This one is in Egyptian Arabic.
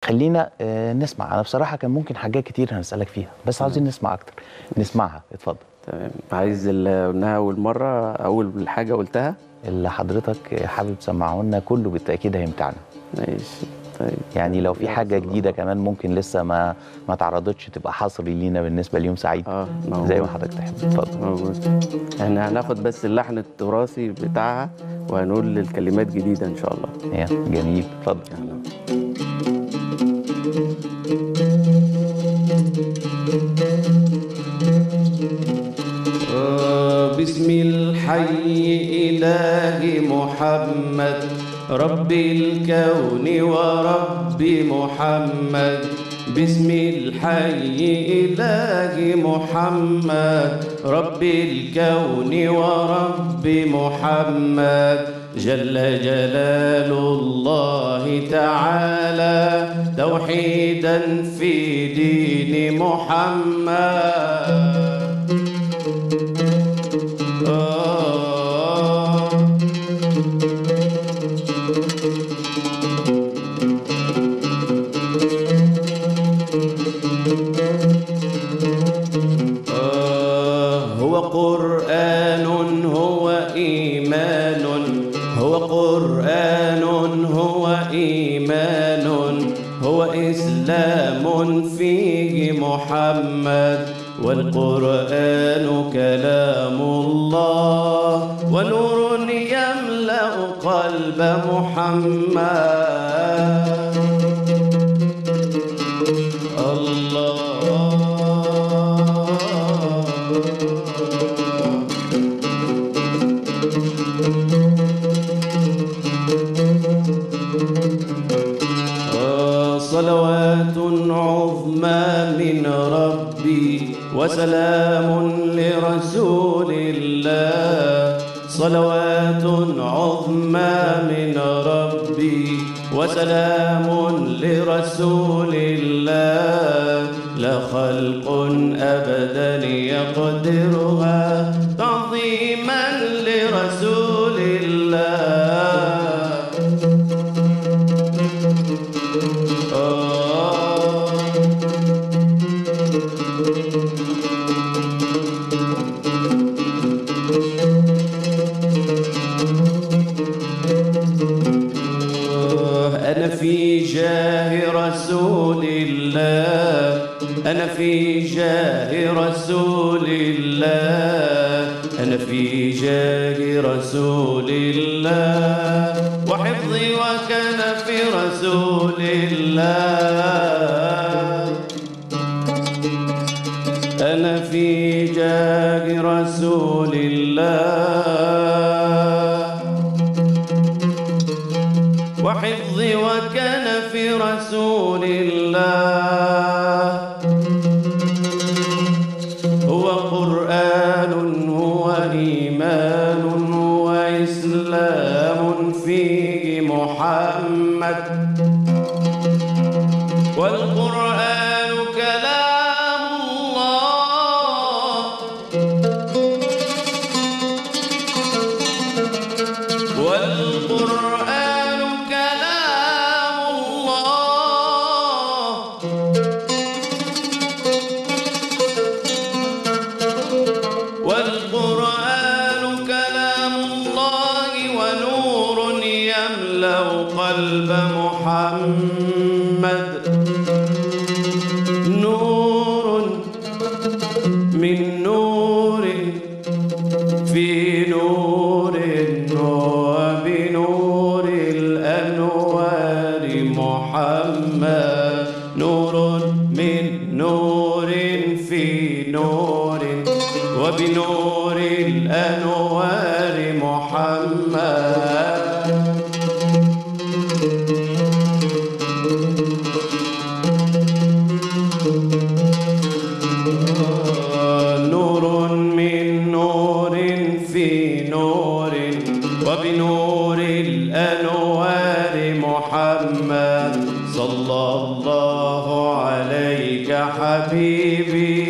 خلينا آه، نسمع انا بصراحه كان ممكن حاجات كتير هنسالك فيها بس عاوزين نسمع اكتر نسمعها اتفضل تمام عايز اللي قلناها اول مره اول حاجه قلتها اللي حضرتك حابب تسمعه لنا كله بالتاكيد هيمتعنا ماشي طيب يعني لو في حاجه جديده كمان ممكن لسه ما ما تعرضتش تبقى حصري لينا بالنسبه ليوم سعيد اه موجود. زي ما حضرتك تحب اتفضل موجود احنا هناخد بس اللحن التراثي بتاعها وهنقول الكلمات جديده ان شاء الله يا جميل اتفضل بسم الحي إله محمد رب الكون ورب محمد بسم الحي إله محمد رب الكون ورب محمد جل جلال الله تعالى توحيدا في دين محمد آه آه هو قرآن هو إيمان هو قرآن هو إيمان هو إسلام فيه محمد والقرآن كلام الله ونور يملأ قلب محمد الله آه، صلوات عظمى من ربي وسلام لرسول الله صلوات عظمى من ربي وسلام لرسول الله لا خلق أبدا يقدرها تعظيما لرسول الله أنا في جاه رسول الله أنا في جاه رسول الله أنا في جاه رسول الله وحفظي وكان في رسول الله أنا في جاه رسول الله وحفظي وكان في رسول الله هو قرآن هو إيمان هو إسلام فيه محمد والقرآن كلام الله والقرآن كلام الله والقرآن كلام الله ونور يملأ قلب محمد نور من نور في نور وبنور الأنوار محمد نور من نور في نور وبنور الأنوار محمد نور من نور في نور وبنور الأنوار محمد صلى الله عليك حبيبي